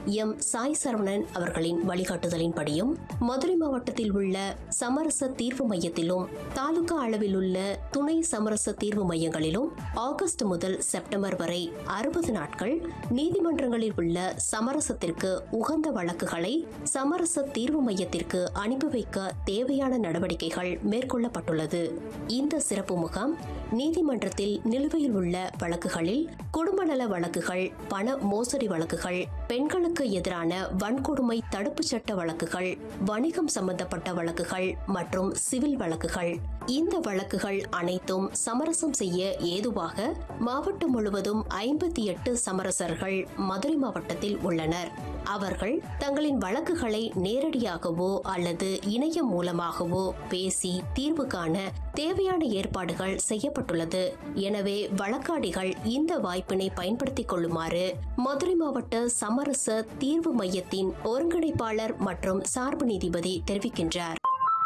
M Sai Saravanan அவர்களின் வழிகாட்டுதலின்படியும் மதுரை மாவட்டத்தில் உள்ள சமரச தீர்வு மையத்திலும் தாலுகா அளவில் உள்ள துணை சமரச தீர்வு மையங்களிலும் ஆகஸ்ட் முதல் செப்டம்பர் வரை அறுபது நாட்கள் நீதிமன்றங்களில் உள்ள சமரசத்திற்கு உகந்த வழக்குகளை சமரச தீர்வு மையத்திற்கு அனுப்பி வைக்க தேவையான நடவடிக்கைகள் மேற்கொள்ளப்பட்டுள்ளது இந்த சிறப்பு முகாம் நீதிமன்றத்தில் நிலுவையில் உள்ள வழக்குகளில் குடும்ப நல வழக்குகள் பண மோசடி வழக்குகள் பெண்களுக்கு எதிரான வன்கொடுமை தடுப்புச் சட்ட வழக்குகள் வணிகம் சம்பந்தப்பட்ட வழக்குகள் மற்றும் சிவில் வழக்குகள் இந்த வழக்குகள் அனைத்தும் சமரசம் செய்ய ஏதுவாக மாவட்டம் முழுவதும் ஐம்பத்தி எட்டு சமரசர்கள் மதுரை மாவட்டத்தில் உள்ளனர் அவர்கள் தங்களின் வழக்குகளை நேரடியாகவோ அல்லது இணையம் மூலமாகவோ பேசி தீர்வு காண தேவையான ஏற்பாடுகள் செய்யப்பட்டுள்ளது எனவே வழக்காடிகள் இந்த வாய்ப்பினை பயன்படுத்திக் கொள்ளுமாறு மதுரை மாவட்ட சமரச தீர்வு மையத்தின் ஒருங்கிணைப்பாளர் மற்றும் சார்பு நீதிபதி தெரிவிக்கின்றார்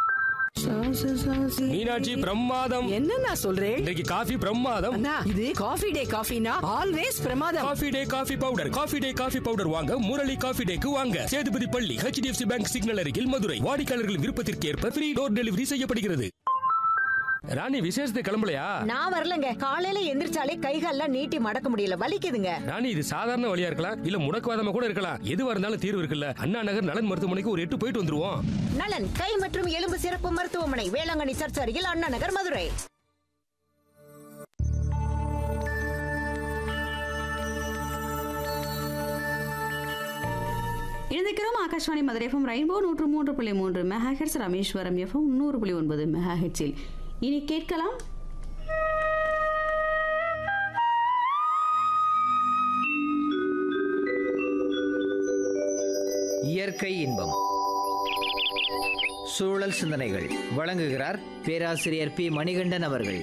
மீனாட்சி பிரமாதம் என்னண்ணா சொல்றேன் இன்றைக்கு காஃபி பிரமாதம் அண்ணா இது காஃபி டே காஃபினா ஆல்வேஸ் பிரமாதம் coffee day coffee powder coffee day coffee powder வாங்க முரளி காஃபி டேக்கு வாங்க சேதுபதி பள்ளி ஹெச்டிஎஃப்சி பேங்க் சிக்னல் அருகில் மதுரை வாடிக்கையாளர்களின் விருப்பத்திற்கு ஏற்ப ஃப்ரீ டோர் டெலிவரி செய்யப்படுகிறது ராணி விசேஷத்தை கிளம்பலையா நான் வரலங்க காலையில எந்திரிச்சாலே கைகால்லாம் நீட்டி மடக்க முடியல வலிக்குதுங்க ராணி இது சாதாரண வழியா இருக்கலாம் இல்ல முடக்குவாதமா கூட இருக்கலாம் எதுவா இருந்தாலும் தீர்வு இருக்குல்ல அண்ணா நகர் நலன் மருத்துவமனைக்கு ஒரு எட்டு போயிட்டு வந்துருவோம் நலன் கை மற்றும் எலும்பு சிறப்பு மருத்துவமனை வேளாங்கண்ணி சர்ச் அருகில் அண்ணா நகர் மதுரை இணைந்திருக்கிறோம் ஆகாஷ்வாணி மதுரை எஃப்எம் ரெயின்போ நூற்று மூன்று புள்ளி மூன்று மெகாஹெட்ஸ் ராமேஸ்வரம் எஃப்எம் நூறு புள்ளி ஒன்பது மெகாஹெட்ஸில் இனி கேட்கலாம் இயற்கை இன்பம் சூழல் சிந்தனைகள் வழங்குகிறார் பேராசிரியர் பி மணிகண்டன் அவர்கள்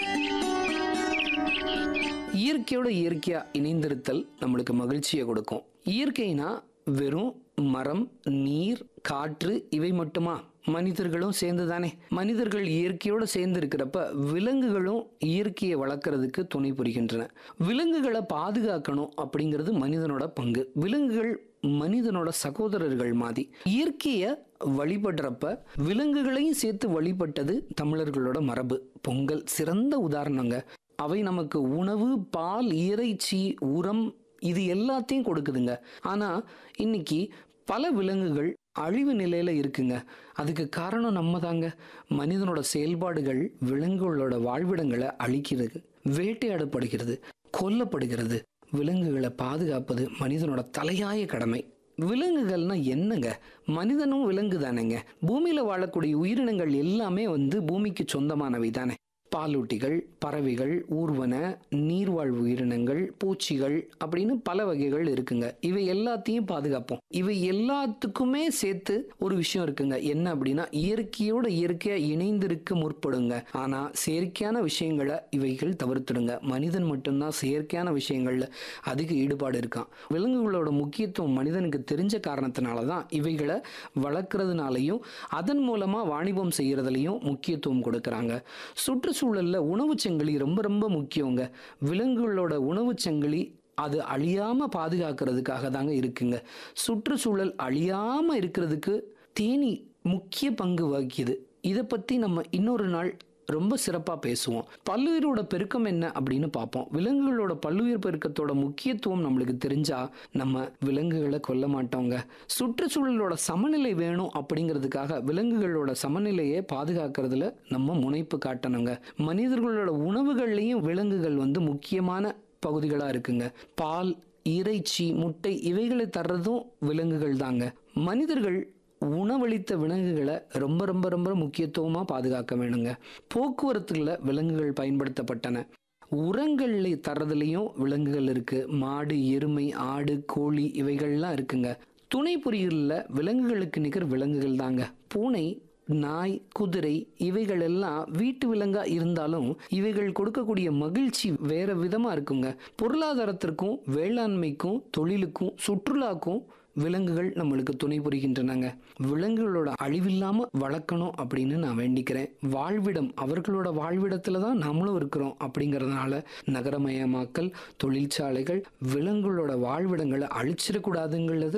இயற்கையோட இயற்கையா இணைந்திருத்தல் நம்மளுக்கு மகிழ்ச்சியை கொடுக்கும் இயற்கைனா வெறும் மரம் நீர் காற்று இவை மட்டுமா மனிதர்களும் சேர்ந்து தானே மனிதர்கள் இயற்கையோட சேர்ந்து இருக்கிறப்ப விலங்குகளும் இயற்கையை வளர்க்கறதுக்கு துணை புரிகின்றன விலங்குகளை பாதுகாக்கணும் அப்படிங்கிறது மனிதனோட பங்கு விலங்குகள் மனிதனோட சகோதரர்கள் மாதிரி இயற்கையை வழிபடுறப்ப விலங்குகளையும் சேர்த்து வழிபட்டது தமிழர்களோட மரபு பொங்கல் சிறந்த உதாரணங்க அவை நமக்கு உணவு பால் இறைச்சி உரம் இது எல்லாத்தையும் கொடுக்குதுங்க ஆனா இன்னைக்கு பல விலங்குகள் அழிவு நிலையில இருக்குங்க அதுக்கு காரணம் நம்ம தாங்க மனிதனோட செயல்பாடுகள் விலங்குகளோட வாழ்விடங்களை அழிக்கிறது வேட்டையாடப்படுகிறது கொல்லப்படுகிறது விலங்குகளை பாதுகாப்பது மனிதனோட தலையாய கடமை விலங்குகள்னா என்னங்க மனிதனும் விலங்கு தானேங்க பூமியில வாழக்கூடிய உயிரினங்கள் எல்லாமே வந்து பூமிக்கு சொந்தமானவை தானே பாலூட்டிகள் பறவைகள் ஊர்வன நீர்வாழ் உயிரினங்கள் பூச்சிகள் அப்படின்னு பல வகைகள் இருக்குங்க இவை எல்லாத்தையும் பாதுகாப்போம் இவை எல்லாத்துக்குமே சேர்த்து ஒரு விஷயம் இருக்குங்க என்ன அப்படின்னா இயற்கையோட இயற்கையா இணைந்திருக்க முற்படுங்க ஆனா செயற்கையான விஷயங்களை இவைகள் தவிர்த்துடுங்க மனிதன் மட்டும்தான் செயற்கையான விஷயங்கள்ல அதிக ஈடுபாடு இருக்கான் விலங்குகளோட முக்கியத்துவம் மனிதனுக்கு தெரிஞ்ச காரணத்தினால தான் இவைகளை வளர்க்கறதுனாலையும் அதன் மூலமா வாணிபம் செய்யறதுலையும் முக்கியத்துவம் கொடுக்கறாங்க சுற்றுச்சூழல்ல உணவுச் சங்கிலி ரொம்ப ரொம்ப முக்கியங்க விலங்குகளோட உணவுச் சங்கிலி அது அழியாம பாதுகாக்கிறதுக்காக தாங்க இருக்குங்க சுற்றுச்சூழல் அழியாம இருக்கிறதுக்கு தேனி முக்கிய பங்கு வகிக்குது இதை பத்தி நம்ம இன்னொரு நாள் ரொம்ப சிறப்பாக பேசுவோம் பல்லுயிரோட பெருக்கம் என்ன அப்படின்னு பார்ப்போம் விலங்குகளோட பல்லுயிர் பெருக்கத்தோட முக்கியத்துவம் நம்மளுக்கு தெரிஞ்சா நம்ம விலங்குகளை கொல்ல மாட்டோங்க சுற்றுச்சூழலோட சமநிலை வேணும் அப்படிங்கிறதுக்காக விலங்குகளோட சமநிலையை பாதுகாக்கிறதுல நம்ம முனைப்பு காட்டணுங்க மனிதர்களோட உணவுகள்லையும் விலங்குகள் வந்து முக்கியமான பகுதிகளாக இருக்குங்க பால் இறைச்சி முட்டை இவைகளை தர்றதும் விலங்குகள் தாங்க மனிதர்கள் உணவளித்த விலங்குகளை ரொம்ப ரொம்ப ரொம்ப முக்கியத்துவமாக பாதுகாக்க வேணுங்க போக்குவரத்துகளில் விலங்குகள் பயன்படுத்தப்பட்டன உரங்களை தர்றதுலையும் விலங்குகள் இருக்கு மாடு எருமை ஆடு கோழி இவைகள்லாம் இருக்குங்க துணை பொறிகளில் விலங்குகளுக்கு நிகர் விலங்குகள் தாங்க பூனை நாய் குதிரை இவைகள் எல்லாம் வீட்டு விலங்கா இருந்தாலும் இவைகள் கொடுக்கக்கூடிய மகிழ்ச்சி வேற விதமா இருக்குங்க பொருளாதாரத்திற்கும் வேளாண்மைக்கும் தொழிலுக்கும் சுற்றுலாக்கும் விலங்குகள் நம்மளுக்கு துணை புரிகின்றனங்க விலங்குகளோட அழிவில்லாம வளர்க்கணும் அப்படின்னு நான் வேண்டிக்கிறேன் வாழ்விடம் அவர்களோட வாழ்விடத்துல தான் நம்மளும் இருக்கிறோம் அப்படிங்கறதுனால நகரமயமாக்கல் தொழிற்சாலைகள் விலங்குகளோட வாழ்விடங்களை அழிச்சிடக்கூடாதுங்கிறது